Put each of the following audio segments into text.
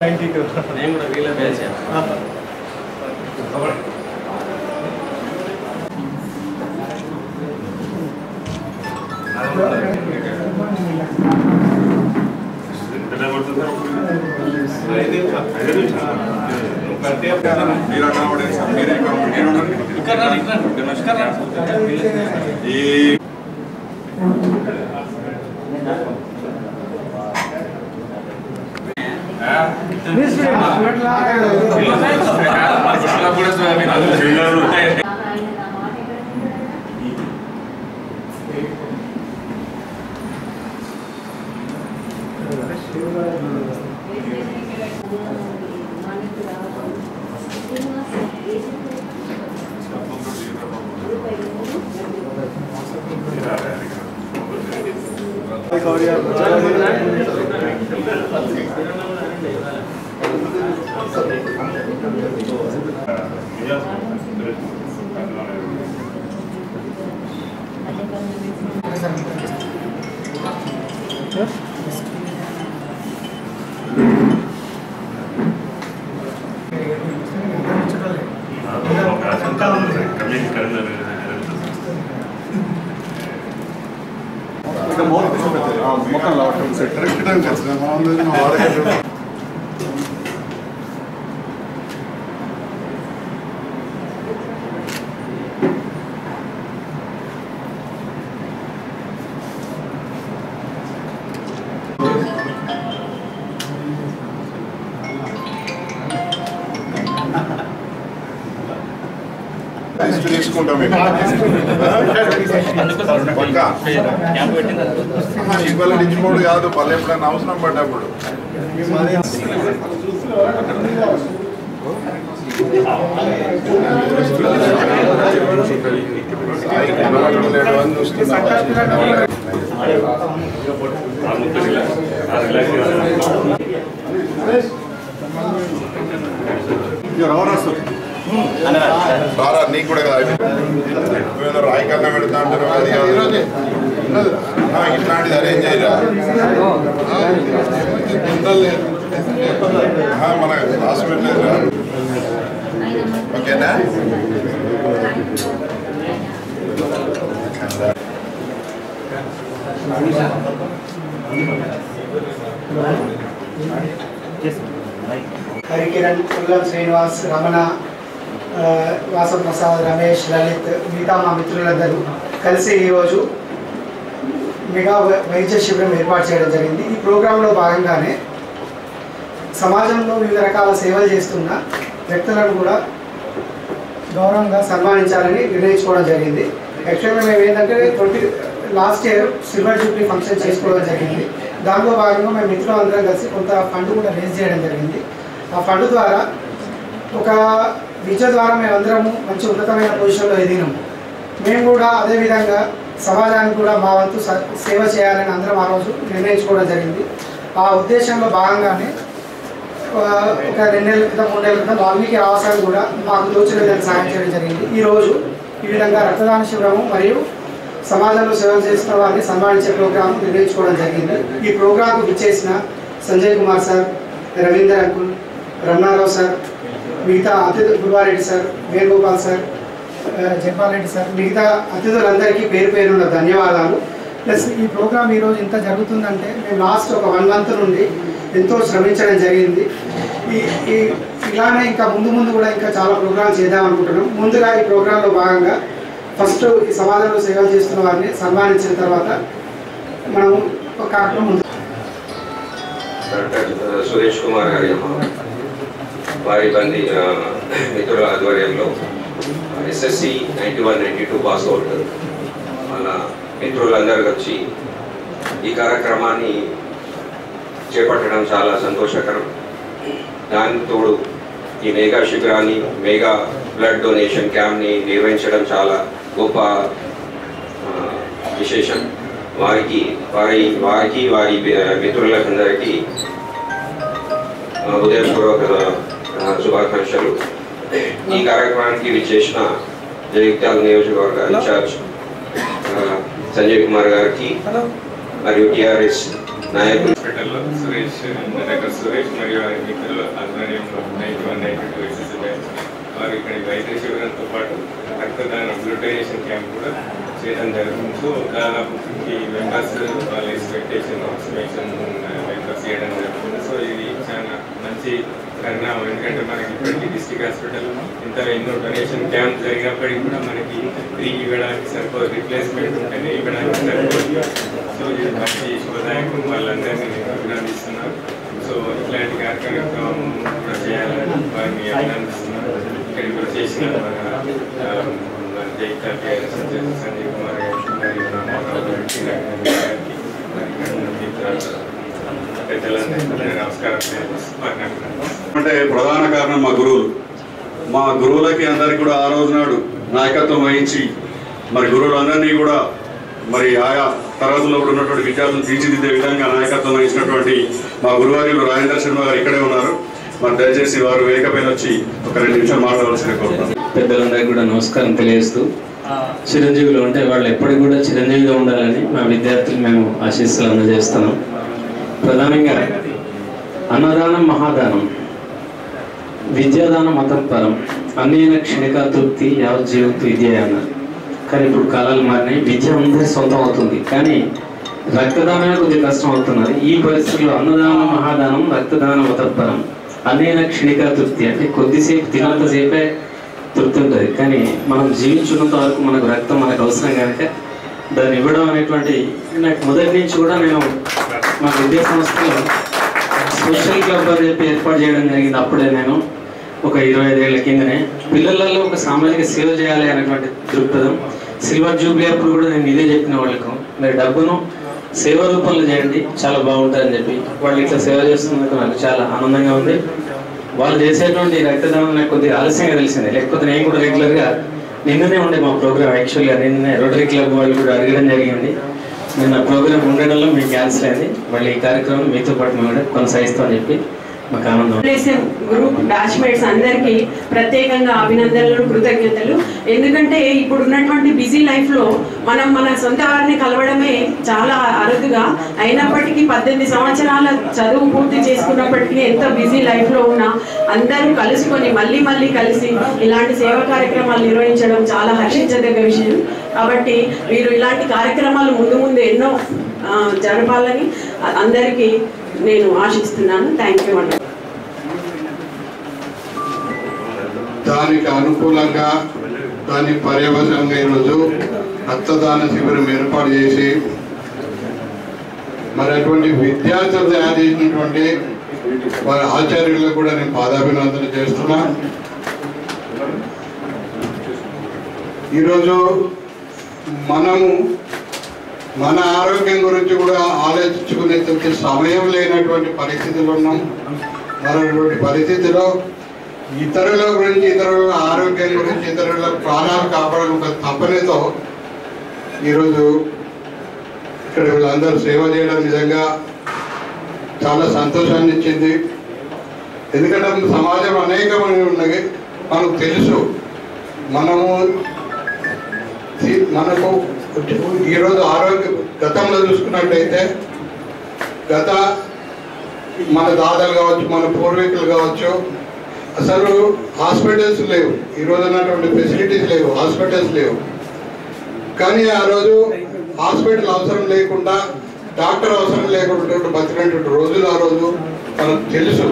Ninety two నేను కూడా వీళ్ళ బ్యాచ్ మీరు అక్కడ పడేది సార్ మీరే ఇక్కడ మీరు ఉండండి. ఇక్కడ రండి, ఇక్కడ రండి. ఇక్కడ రండి. ఈ మొత్తం కరెక్ట్ టైం ఖచ్చితంగా ఉంది మా వాడకంటే లిస్ట్ తీసుకుంటాం ఇక. పక్కా క్యాంప్ పెట్టింది ఆహా, ఇవాళ ఇచ్చినప్పుడు కాదు మళ్ళీ ఎప్పుడైనా అవసరం పడ్డప్పుడు లేడు అని చూస్తున్నా. రారా నీకు కూడా కాదు నువ్వేదో రాయి కన్నా పెడతా అంటారు అది కాదు ఆ, ఇట్లాంటిది అరేంజ్ చేయరా ఆ, మన హాస్పిటల్ లేదురా ఓకేనా హరికిరణ్ పుల్లం శ్రీనివాస్ రమణ ఆ, వాసప్రసాద్ రమేష్ లలిత్ మిగతా మా మిత్రులందరూ కలిసి ఈరోజు మెగా వై- వైద్య శిబిరం ఏర్పాటు చేయడం జరిగింది ఈ ప్రోగ్రాంలో భాగంగానే సమాజంలో వివిధ రకాల సేవలు చేస్తున్న వ్యక్తులను కూడా గౌరవంగా సన్మానించాలని నిర్ణయించుకోవడం జరిగింది యాక్చువల్గా మేము ఏంటంటే twenty last year silver jubilee function చేసుకోవడం జరిగింది దానిలో భాగంగా మేము మిత్రులు అందరం కలిసి కొంత ఫండ్ కూడా రేజ్ చేయడం జరిగింది ఆ ఫండ్ ద్వారా ఒక విద్య ద్వారా మేమందరము మంచి ఉన్నతమైన పొజిషన్లో ఎదిగినాము మేము కూడా అదేవిధంగా సమాజానికి కూడా మా వంతు స- సేవ చేయాలని అందరం ఆ రోజు నిర్ణయించుకోవడం జరిగింది ఆ ఉద్దేశంలో భాగంగానే ఆ, ఒక రెండు నెలల క్రితం మూడు నెలల క్రితం వాల్మీకి ఆవాసాన్ని కూడా మాకు తోచిన విధంగా సాయం చేయడం జరిగింది ఈ రోజు ఈ విధంగా రక్తదాన శిబిరము మరియు సమాజంలో సేవలు చేస్తున్న వారిని సన్మానించే ప్రోగ్రాం నిర్వహించుకోవడం జరిగింది ఈ ప్రోగ్రాంకు విచ్చేసిన Sanjay Kumar sir Ravinder uncle Ramanarao sir మిగతా అతిథి గురువారెడ్డి సార్ వేణుగోపాల్ సార్ ఆ, జైపాల్ రెడ్డి సార్ మిగతా అతిథులందరికీ పేరు పేరున్న ధన్యవాదాలు ప్లస్ ఈ ప్రోగ్రామ్ ఈరోజు ఇంత జరుగుతుందంటే మేము లాస్ట్ ఒక వన్ మంత్ నుండి ఎంతో శ్రమించడం జరిగింది ఈ ఈ ఇలానే ఇంకా ముందు ముందు కూడా ఇంకా చాలా ప్రోగ్రామ్స్ చేద్దాం అనుకుంటున్నాం ముందుగా ఈ ప్రోగ్రాంలో భాగంగా ఫస్ట్ ఈ సమాజంలో సేవలు చేస్తున్న వారిని సన్మానించిన తర్వాత మనం ఒక కార్యక్రమం ముందు డాక్టర్ సురేష్ కుమార్ గారి వారి బంది ఆ, మిత్రుల ఆధ్వర్యంలో SSC ninety one ninety two pass out వాళ్ళ మిత్రులందరూ వచ్చి ఈ కార్యక్రమాన్ని చేపట్టడం చాలా సంతోషకరం దానికి తోడు ఈ మెగా శిబిరాన్ని మెగా బ్లడ్ డొనేషన్ క్యాంప్ని నిర్వహించడం చాలా గొప్ప ఆ, విశేషం వారికి వారి వారికి వారి మిత్రులందరికీ ఆ, ఉదయపూర్వక ఆ, శుభాకాంక్షలు ఈ కార్యక్రమానికి విచ్చేసిన జగిత్యాల నియోజకవర్గ ఇన్ఛార్జ్ ఆ, సంజయ్ కుమార్ గారికి మరియు టిఆర్ఎస్ నాయకులు హాస్పిటల్లో సురేష్ నా దగ్గర సురేష్ మరియు ఆయన మిత్రులు ఆధ్వర్యంలో ninety one ninety two SSC batch వారు ఇక్కడ వైద్య శిబిరంతో పాటు రక్తదాన గ్లూటైజేషన్ క్యాంప్ కూడా చేయడం జరుగుతుంది సో దాదాపు ఫిఫ్టీ మెంబర్స్ వాళ్ళ ఎక్స్పెక్టేషన్ ఎక్స్పెక్టేషన్ మెంబర్స్ చేయడం జరుగుతుంది సో ఇది చాలా మంచి పరిణామం ఎందుకంటే మనకి ఇప్పటికీ డిస్టిక్ హాస్పిటల్ ఇంత ఎన్నో డొనేషన్ క్యాంప్ జరిగినప్పటికీ కూడా మనకి తిరిగి ఇవ్వడానికి సరిపోదు రిప్లేస్మెంట్ ఉంటేనే ఇవ్వడానికి సరిపోదు సో ఇది మంచి శుభదాయకం వాళ్ళందరినీ నేను అభినందిస్తున్నాను సో ఇట్లాంటి కార్యక్రమం కూడా చేయాలని వారిని అభినందిస్తున్నాను ఇక్కడికి కూడా చేసిన మన ఆ, మన జైతా పేరెంట్స్ సంజయ్ కుమార్ గారికి మరియు రామారావు గారికి రఘునందన్ గారికి మరి ఇక్కడ ఉన్న మిత్రులు, పెద్దలందరికీ నమస్కారం తెలియజేస్తున్నాను అంటే ప్రధాన కారణం మా గురువులు మా గురువులకి అందరికి కూడా ఆ రోజు నాడు నాయకత్వం వహించి మరి గురువులందరినీ కూడా మరి ఆయా తరగతుల్లో కూడా ఉన్నటువంటి విద్యార్థులు తీర్చిదిద్దే విధంగా నాయకత్వం వహించినటువంటి మా గురువార్యులు రాజేంద్ర శర్మ గారు ఇక్కడే ఉన్నారు మరి దయచేసి వారు వేదిక పైన వచ్చి ఒక రెండు నిమిషాలు మాట్లాడవలసిన కోరుతున్నాను పెద్దలందరికీ కూడా నమస్కారం తెలియజేస్తూ చిరంజీవులు అంటే వాళ్ళు ఎప్పటికి కూడా చిరంజీవిగా ఉండాలని మా విద్యార్థులు మేము ఆశీస్సులు అందజేస్తున్నాం ప్రధానంగా అన్నదానం మహాదానం విద్యాదానం మతం పరం అన్నేన క్షణిక తృప్తి యావత్ జీవిత విద్య అన్నారు కానీ ఇప్పుడు కాలాలు మారినాయి విద్య అందరి సొంతం అవుతుంది కానీ రక్తదానమే కొద్దిగా కష్టం అవుతున్నది ఈ పరిస్థితుల్లో అన్నదానం మహాదానం రక్తదానం మతపరం అన్నేన క్షణిక తృప్తి అంటే కొద్దిసేపు తినంతసేపే తృప్తి ఉంటుంది కానీ మనం జీవించున్నంత వరకు మనకు రక్తం మనకు అవసరం కనుక దాన్ని ఇవ్వడం అనేటువంటి నాకు మొదటి నుంచి కూడా నేను మా విద్యా సంస్థలో సోషల్ క్లబ్ అని చెప్పి ఏర్పాటు చేయడం జరిగింది అప్పుడే నేను ఒక ఇరవై ఐదేళ్ల కిందనే పిల్లలలో ఒక సామాజిక సేవ చేయాలి అనేటువంటి దృక్పథం సిల్వర్ జూబ్లీ అప్పుడు కూడా నేను ఇదే చెప్పిన వాళ్ళకు మీరు డబ్బును సేవ రూపంలో చేయండి చాలా బాగుంటుందని చెప్పి వాళ్ళు ఇట్లా సేవ చేస్తున్నందుకు నాకు చాలా ఆనందంగా ఉంది వాళ్ళు చేసేటువంటి రక్తదానం నాకు కొద్దిగా ఆలస్యంగా తెలిసింది లేకపోతే నేను కూడా రెగ్యులర్గా నిన్ననే ఉండే మా ప్రోగ్రామ్ యాక్చువల్గా నిన్ననే రోటరీ క్లబ్ వాళ్ళు కూడా అడగడం జరిగింది నిన్న ప్రోగ్రామ్ ఉండడంలో మీకు క్యాన్సిల్ అయింది మళ్ళీ ఈ కార్యక్రమం మీతో పాటు మేము కూడా కొనసాగిస్తామని చెప్పి మాకు ఆనందం ఫౌండేషన్ గ్రూప్ బ్యాచ్మేట్స్ అందరికీ ప్రత్యేకంగా అభినందనలు కృతజ్ఞతలు ఎందుకంటే ఇప్పుడు ఉన్నటువంటి బిజీ లైఫ్ లో మనం మన సొంత వారిని కలవడమే చాలా అరుదుగా అయినప్పటికీ పద్దెనిమిది సంవత్సరాల చదువు పూర్తి చేసుకున్నప్పటికీ ఎంత బిజీ లైఫ్ లో ఉన్నా అందరూ కలుసుకొని మళ్ళీ మళ్ళీ కలిసి ఇలాంటి సేవా కార్యక్రమాలు నిర్వహించడం చాలా హర్షించదగ్గ విషయం కాబట్టి మీరు ఇలాంటి కార్యక్రమాలు ముందు ముందు ఎన్నో ఆ, జరపాలని అందరికీ నేను ఆశిస్తున్నాను థ్యాంక్ యూ అండి దానికి అనుకూలంగా దాని పర్యవసంగా ఈరోజు రక్తదాన శిబిరం ఏర్పాటు చేసి మరి అటువంటి విద్యార్థులు తయారు చేసినటువంటి వారి ఆచార్యులకు కూడా నేను పాదాభినందన చేస్తున్నా ఈరోజు మనము మన ఆరోగ్యం గురించి కూడా ఆలోచించుకునేటువంటి సమయం లేనటువంటి పరిస్థితులు ఉన్నాం మరటువంటి పరిస్థితిలో ఇతరుల గురించి ఇతరుల ఆరోగ్యం గురించి ఇతరుల ప్రాణాలు కాపాడడం ఒక తపనతో ఈరోజు ఇక్కడ వీళ్ళందరూ సేవ చేయడం నిజంగా చాలా సంతోషాన్ని ఇచ్చింది ఎందుకంటే సమాజం అనేకమైన ఉన్నది మనకు తెలుసు మనము ఈ- మనకు ఈరోజు ఆరోగ్య గతంలో చూసుకున్నట్టయితే గత మన దాదాలు కావచ్చు మన పూర్వీకులు కావచ్చు అసలు హాస్పిటల్స్ లేవు ఈ రోజు ఉన్నటువంటి ఫెసిలిటీస్ లేవు హాస్పిటల్స్ లేవు కానీ ఆ రోజు హాస్పిటల్ అవసరం లేకుండా డాక్టర్ అవసరం లేకుండా బతికినటువంటి రోజులు ఆ రోజు మనకు తెలుసు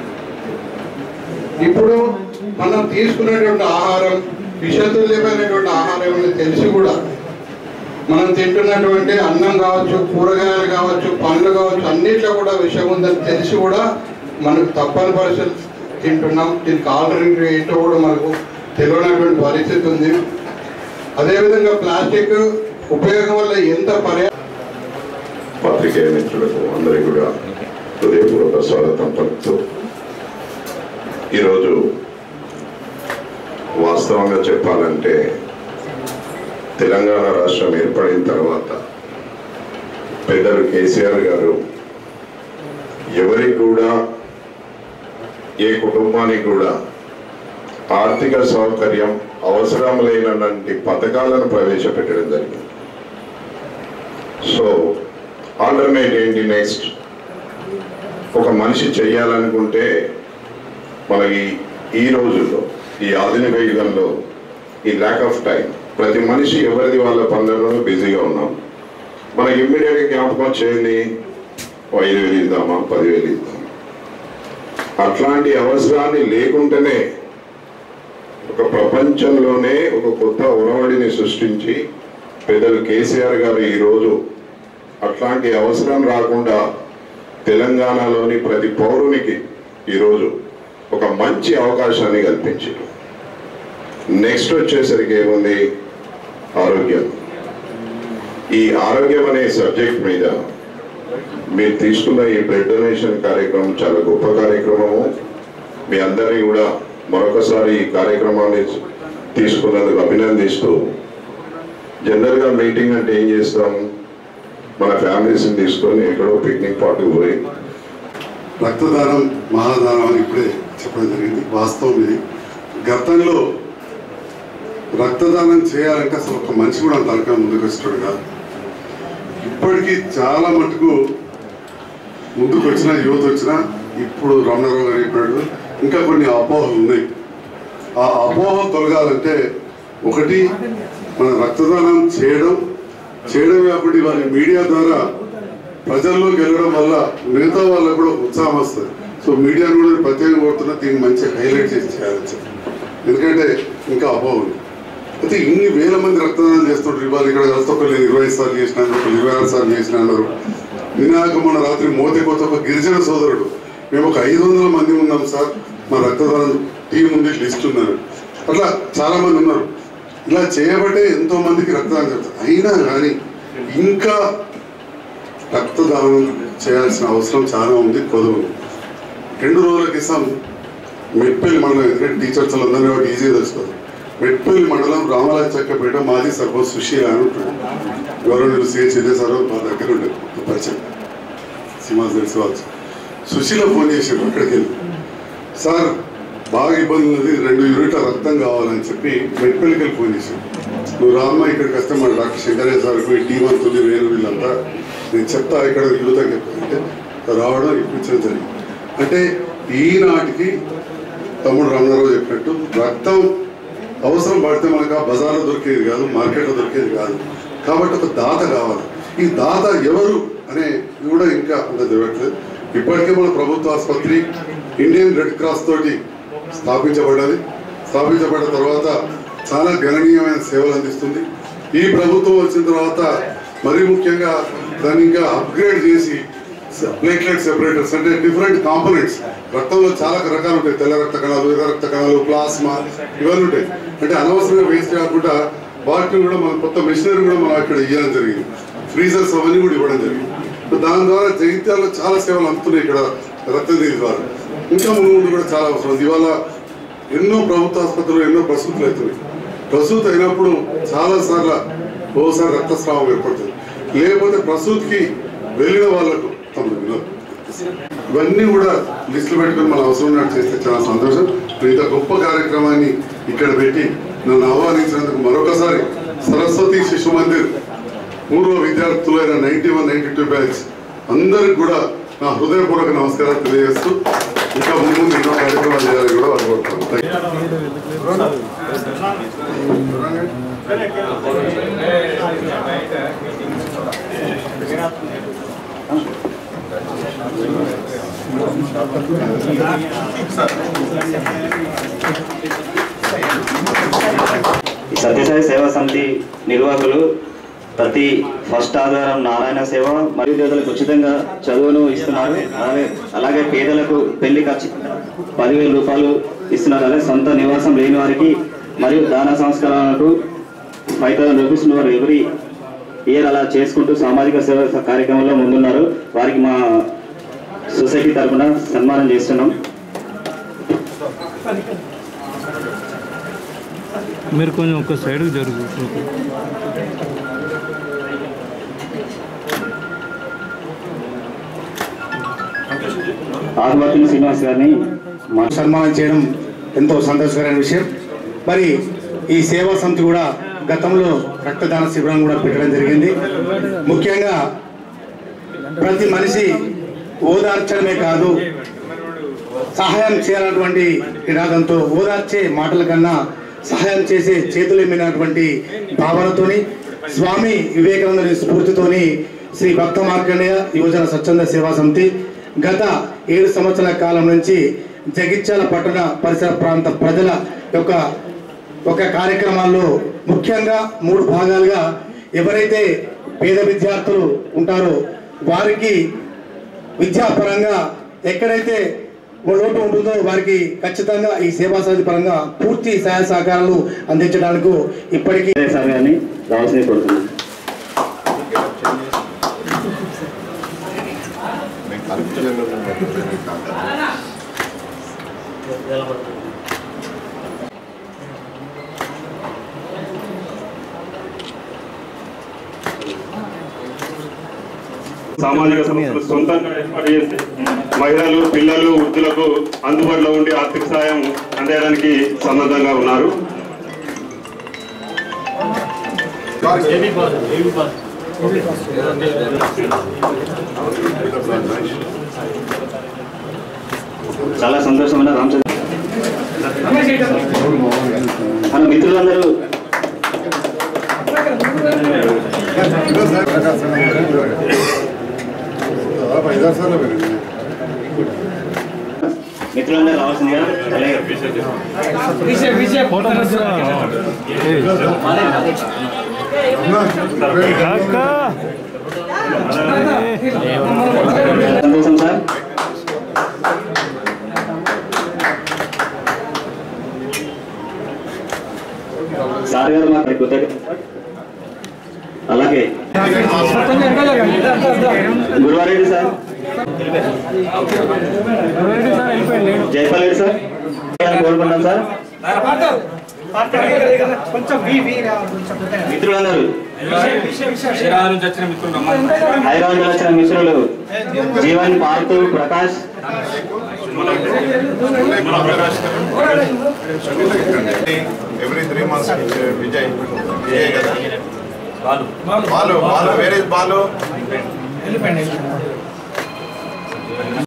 ఇప్పుడు మనం తీసుకునేటువంటి ఆహారం విషతుల్యమైనటువంటి ఆహారం అని తెలిసి కూడా మనం తింటున్నటువంటి అన్నం కావచ్చు కూరగాయలు కావచ్చు పండ్లు కావచ్చు అన్నిట్లో కూడా విషం ఉందని తెలిసి కూడా మనకు తప్పని పరిస్థితి తింటున్నాం దీనికి ఆల్టర్నేటివ్ ఏంటో కూడా మనకు తెలియనటువంటి పరిస్థితి ఉంది అదేవిధంగా ప్లాస్టిక్ ఉపయోగం వల్ల ఎంత పర్యా పత్రికేయ మిత్రులకు అందరికీ కూడా హృదయపూర్వక స్వాగతం పలుకుతూ ఈరోజు వాస్తవంగా చెప్పాలంటే తెలంగాణ రాష్ట్రం ఏర్పడిన తర్వాత పెద్దలు కేసీఆర్ గారు ఎవరికి కూడా ఏ కుటుంబానికి కూడా ఆర్థిక సౌకర్యం అవసరం లేనటువంటి పథకాలను ప్రవేశపెట్టడం జరిగింది సో ఆల్టర్నేట్ ఏంటి నెక్స్ట్ ఒక మనిషి చెయ్యాలనుకుంటే మనకి ఈ రోజుల్లో ఈ ఆధునిక యుగంలో ఈ ల్యాక్ ఆఫ్ టైం ప్రతి మనిషి ఎవరిది వాళ్ళ పనులలో బిజీగా ఉన్నాం మనకి ఇమ్మీడియట్గా జ్ఞాపకం చేయండి ఓ ఐదు వేలు ఇద్దామా పదివేలు ఇద్దామా అట్లాంటి అవసరాన్ని లేకుండానే ఒక ప్రపంచంలోనే ఒక కొత్త ఉరవడిని సృష్టించి పెద్దలు కేసీఆర్ గారు ఈరోజు అట్లాంటి అవసరం రాకుండా తెలంగాణలోని ప్రతి పౌరునికి ఈరోజు ఒక మంచి అవకాశాన్ని కల్పించారు నెక్స్ట్ వచ్చేసరికి ఏముంది ఆరోగ్యం ఈ ఆరోగ్యం అనే సబ్జెక్ట్ మీద మీరు తీసుకున్న ఈ బ్లడ్ డొనేషన్ కార్యక్రమం చాలా గొప్ప కార్యక్రమము మీ అందరినీ కూడా మరొకసారి ఈ కార్యక్రమాన్ని తీసుకున్నందుకు అభినందిస్తూ జనరల్గా మీటింగ్ అంటే ఏం చేస్తాం మన ఫ్యామిలీస్ని తీసుకొని ఎక్కడో పిక్నిక్ పార్టీ పోయి రక్తదానం మహాదానం అని ఇప్పుడే చెప్పడం జరిగింది వాస్తవం ఇది గతంలో రక్తదానం చేయాలంటే అసలు ఒక మనిషి కూడా అంత అరక ముందుకు వచ్చాడు కాదు ఇప్పటికీ చాలా మటుకు ముందుకు వచ్చిన యువత వచ్చిన ఇప్పుడు రమణారావు గారు చెప్పినట్టు ఇంకా కొన్ని అపోహలు ఉన్నాయి ఆ అపోహ తొలగాలంటే ఒకటి మన రక్తదానం చేయడం చేయడం కాబట్టి వాళ్ళ మీడియా ద్వారా ప్రజల్లోకి వెళ్ళడం వల్ల మిగతా వాళ్ళకు కూడా ఉత్సాహం వస్తుంది సో మీడియాను కూడా ప్రత్యేకంగా కోరుతున్నా దీన్ని మంచి హైలైట్ చేసి చేయాలని చెప్పి ఎందుకంటే ఇంకా అపోహ ఉంది అయితే ఇన్ని వేల మంది రక్తదానం చేస్తుంటారు ఇవాళ ఇక్కడ కలిసి ఒకళ్ళు ఇరవై సార్లు చేసినారు ఒకళ్ళు ఇరవై ఆరు సార్లు చేసిన అన్నారు వినాయక మొన్న రాత్రి మోతే కొత్త ఒక గిరిజన సోదరుడు మేము ఒక ఐదు వందల మంది ఉన్నాం సార్ మా రక్తదానం టీం ఉంది లిస్ట్ ఉన్నారు అట్లా చాలా మంది ఉన్నారు ఇలా చేయబట్టే ఎంతో మందికి రక్తదానం చేస్తారు అయినా కానీ ఇంకా రక్తదానం చేయాల్సిన అవసరం చాలా ఉంది కొదువు ఉంది. రెండు రోజుల క్రితం మెట్పల్లి మండలం ఎందుకంటే టీచర్స్ అందరినీ వాటి ఈజీగా తెలుసుకోవాలి మెట్పల్లి మండలం రామరాజ చక్కపేట మాజీ సర్పంచ్ సుశీల అని ఉంటాడు గవర్నమెంట్ సిహెచ్ సార్ మా దగ్గర ఉండే పరిచయం సింహాస్ తెలిసి వాళ్ళు సుశీల ఫోన్ చేసాడు అక్కడికి వెళ్ళి సార్ బాగా ఇబ్బంది ఉంది రెండు యూనిట్ల రక్తం కావాలని చెప్పి మెట్పల్లికి వెళ్ళి ఫోన్ చేశాడు నువ్వు రామ్మ ఇక్కడికి వస్తే మన డాక్టర్ శంకరయ్య సార్ మీ టీం అంతుంది వేరు వీళ్ళంతా నేను చెప్తా ఇక్కడ యువతకి చెప్తానంటే రావడం ఇప్పించడం జరిగింది అంటే ఈనాటికి తమ్ముడు రమణారావు చెప్పినట్టు రక్తం అవసరం పడితే మనకు ఆ బజార్లో దొరికేది కాదు మార్కెట్లో దొరికేది కాదు కాబట్టి ఒక దాత కావాలి ఈ దాత ఎవరు అనే ఇది కూడా ఇంకా అంత తెలియట్లేదు ఇప్పటికే మన ప్రభుత్వ ఆసుపత్రి ఇండియన్ రెడ్ క్రాస్ తోటి స్థాపించబడ్డది స్థాపించబడ్డ తర్వాత చాలా గణనీయమైన సేవలు అందిస్తుంది ఈ ప్రభుత్వం వచ్చిన తర్వాత మరీ ముఖ్యంగా దాన్ని ఇంకా అప్గ్రేడ్ చేసి ప్లేట్లెట్ సెపరేటర్స్ అంటే డిఫరెంట్ కాంపోనెంట్స్ రక్తంలో చాలా రకాలు ఉంటాయి తెల్ల రక్త కణాలు ఎర్ర రక్త కణాలు ప్లాస్మా ఇవన్నీ ఉంటాయి అంటే అనవసరంగా వేస్ట్ కాకుండా వాటిని కూడా మన కొత్త మెషినరీ కూడా మనం ఇక్కడ ఇవ్వడం జరిగింది ఫ్రీజర్స్ అవన్నీ కూడా ఇవ్వడం జరిగింది సో దాని ద్వారా జగిత్యాలలో చాలా సేవలు అందుతున్నాయి ఇక్కడ రక్తదీని ద్వారా ఇంకా ముందు ముందు కూడా చాలా అవసరం ఉంది ఇవాళ ఎన్నో ప్రభుత్వ ఆసుపత్రులు ఎన్నో ప్రసూతులు అవుతున్నాయి ప్రసూతి అయినప్పుడు చాలా సార్లు ఓసారి రక్తస్రావం ఏర్పడుతుంది లేకపోతే ప్రసూతికి వెళ్ళిన వాళ్ళకు తమకు వినోద్ ఇవన్నీ కూడా లిస్టులు పెట్టుకొని మన అవసరం ఉన్నట్టు చేస్తే చాలా సంతోషం ఇంత గొప్ప కార్యక్రమాన్ని ఇక్కడ పెట్టి నన్ను ఆహ్వానించినందుకు మరొకసారి సరస్వతి శిశు మందిర్ పూర్వ విద్యార్థులైన ninety one ninety two batch అందరికి కూడా నా హృదయపూర్వక నమస్కారాలు తెలియజేస్తూ ఇంకా ముందు ముందు ఎన్నో కార్యక్రమాలు చేయాలని కూడా అనుకుంటున్నాను Thank you. ఈ సత్యసాయి సేవా సమితి నిర్వాహకులు ప్రతి ఫస్ట్ ఆధారం నారాయణ సేవ మరియు పేదలకు ఉచితంగా చదువును ఇస్తున్నారు అలాగే అలాగే పేదలకు పెళ్లి ఖర్చు పదివేల రూపాయలు ఇస్తున్నారు అలాగే సొంత నివాసం లేని వారికి మరియు దాన సంస్కరణలకు ఫైవ్ థౌసండ్ రూపీస్ వారు ఎవరి ఇయర్ అలా చేసుకుంటూ సామాజిక సేవ కార్యక్రమంలో ముందున్నారు వారికి మా సొసైటీ తరఫున సన్మానం చేస్తున్నాం మీరు కొంచెం ఒక సైడ్కి జరుగు ఆదివాసులు శ్రీనివాస్ గారిని మా సన్మానం చేయడం ఎంతో సంతోషకరమైన విషయం మరి ఈ సేవా సమితి కూడా గతంలో రక్తదాన శిబిరం కూడా పెట్టడం జరిగింది ముఖ్యంగా ప్రతి మనిషి ఓదార్చడమే కాదు సహాయం చేయాలన్నటువంటి నినాదంతో ఓదార్చే మాటల కన్నా సహాయం చేసే చేతులేమినటువంటి భావనతోని స్వామి వివేకానందుని స్ఫూర్తితోని శ్రీ భక్త మార్కండేయ యువజన స్వచ్ఛంద సేవా సమితి గత ఏడు సంవత్సరాల కాలం నుంచి జగిత్యాల పట్టణ పరిసర ప్రాంత ప్రజల యొక్క ఒక కార్యక్రమాల్లో ముఖ్యంగా మూడు భాగాలుగా ఎవరైతే పేద విద్యార్థులు ఉంటారో వారికి విద్యాపరంగా ఎక్కడైతే లోటు ఉంటుందో వారికి ఖచ్చితంగా ఈ సేవా సమితి పరంగా పూర్తి సహాయ సహకారాలు అందించడానికి ఇప్పటికీ సార్ గారిని రావాల్సింది కోరుతున్నాను సామాజిక సంస్థలు సొంతంగా ఏర్పాటు చేసి మహిళలు పిల్లలు వృద్ధులకు అందుబాటులో ఉండి ఆర్థిక సాయం అందేయడానికి సన్నద్ధంగా ఉన్నారు చాలా సంతోషమైన రామచంద్ర మన మిత్రులందరూ మిత్రులందరూ రావాల్సిందిగా అలాగే సంతోషం సార్ సార్ గారు మాకు కృతజ్ఞత అలాగే గురువారెడ్డి సార్ జైపాల్ రెడ్డి సార్ కోరుకుంటాం సార్ కొంచెం వీ వీ రావాలి, కొంచెం కొత్తగా. మిత్రులందరూ హైదరాబాద్ నుంచి వచ్చిన మిత్రులు హైదరాబాద్ నుంచి వచ్చిన మిత్రులు Jeevan Parthu Prakash every three months Vijay Vijay కదా బాలు బాలు వేరే బాలు వెళ్ళిపోయింది